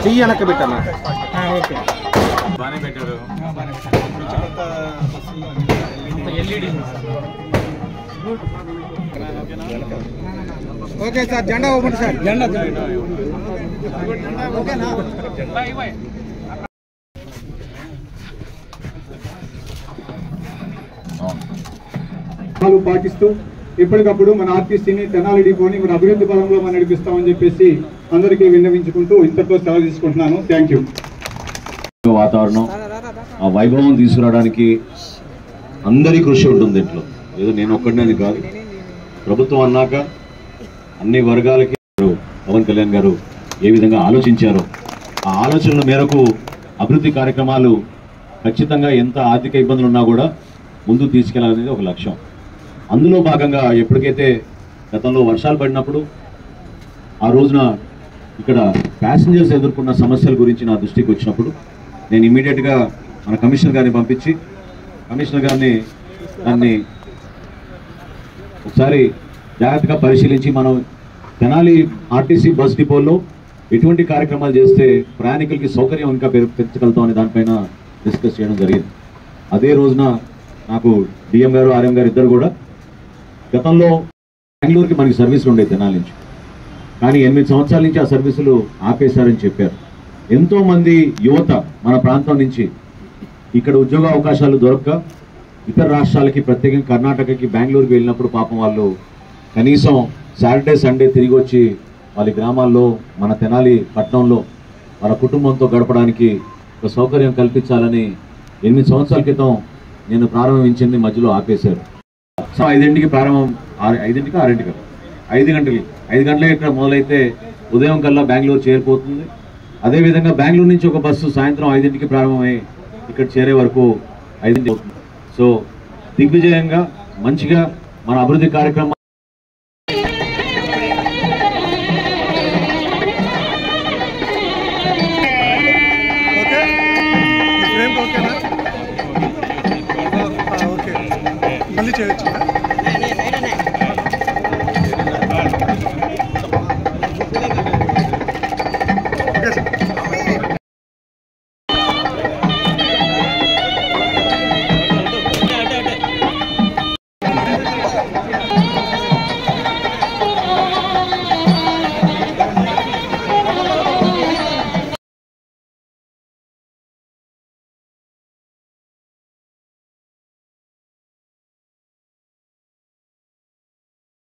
చెయ్యి వెనక్కి పెట్టన్నా ఓకే బాగానే పెట్టారు ఓకే సార్ జెండా ఓపెన్ సార్ జెండా ఓకేనా నియమాలు పాటిస్తూ ఎప్పటికప్పుడు మన ఆర్టీసీని తెనాలి డిపోని మన అభివృద్ధి పదంలో మనం నడిపిస్తామని చెప్పేసి అందరికీ విన్నవించుకుంటూ ఇంతతో సెలవు తీసుకుంటున్నాను థ్యాంక్ యూ వాతావరణం ఆ వైభవం తీసుకురావడానికి అందరి కృషి ఉంటుంది దీంట్లో ఏదో నేను ఒక్కడినే అని కాదు ప్రభుత్వం అన్నాక అన్ని వర్గాలకి పవన్ కళ్యాణ్ గారు ఏ విధంగా ఆలోచించారో ఆ ఆలోచనల మేరకు అభివృద్ధి కార్యక్రమాలు ఖచ్చితంగా ఎంత ఆర్థిక ఇబ్బందులు ఉన్నా కూడా ముందు తీసుకెళ్లాలనేది ఒక లక్ష్యం అందులో భాగంగా ఎప్పటికైతే గతంలో వర్షాలు పడినప్పుడు ఆ రోజున ఇక్కడ ప్యాసింజర్స్ ఎదుర్కొన్న సమస్యల గురించి నా దృష్టికి వచ్చినప్పుడు నేను ఇమీడియట్గా మన కమిషనర్ గారిని పంపించి కమిషనర్ గారిని దాన్ని ఒకసారి జాగ్రత్తగా పరిశీలించి మనం తెనాలి ఆర్టీసీ బస్ డిపోలో ఎటువంటి కార్యక్రమాలు చేస్తే ప్రయాణికులకి సౌకర్యం ఇంకా పెరు- పెంచగలుగుతాం అనే దానిపైన డిస్కస్ చేయడం జరిగింది అదే రోజున నాకు డిఎం గారు ఆర్ఎం గారు ఇద్దరు కూడా గతంలో బెంగళూరుకి మనకి సర్వీసులు ఉండేవి తెనాలి నుంచి కానీ ఎనిమిది సంవత్సరాల నుంచి ఆ సర్వీసులు ఆపేశారని చెప్పారు ఎంతో మంది యువత మన ప్రాంతం నుంచి ఇక్కడ ఉద్యోగ అవకాశాలు దొరక్క ఇతర రాష్ట్రాలకి ప్రత్యేకంగా కర్ణాటకకి బెంగళూరుకి వెళ్ళినప్పుడు పాపం వాళ్ళు కనీసం సాటర్డే సండే తిరిగి వచ్చి వాళ్ళ గ్రామాల్లో మన తెనాలి పట్టణంలో వాళ్ళ కుటుంబంతో గడపడానికి ఒక సౌకర్యం కల్పించాలని ఎనిమిది సంవత్సరాల క్రితం నేను ప్రారంభించింది మధ్యలో ఆపేశారు సో ఐదింటికి ప్రారంభం ఆరు- ఐదింటికి ఆరింటికి ఐదు గంటలకి ఐదు గంటలకి ఇక్కడ మొదలైతే ఉదయం కల్లా బెంగళూరు చేరిపోతుంది అదేవిధంగా బెంగళూరు నుంచి ఒక బస్సు సాయంత్రం ఐదింటికి ప్రారంభమై ఇక్కడ చేరే వరకు ఐదింటికి అవుతుంది సో దిగ్విజయంగా మంచిగా మన అభివృద్ధి కార్యక్రమం ఓకే ఫ్రేమ్ ఓకేనా ఓకే మళ్ళీ చేయొచ్చు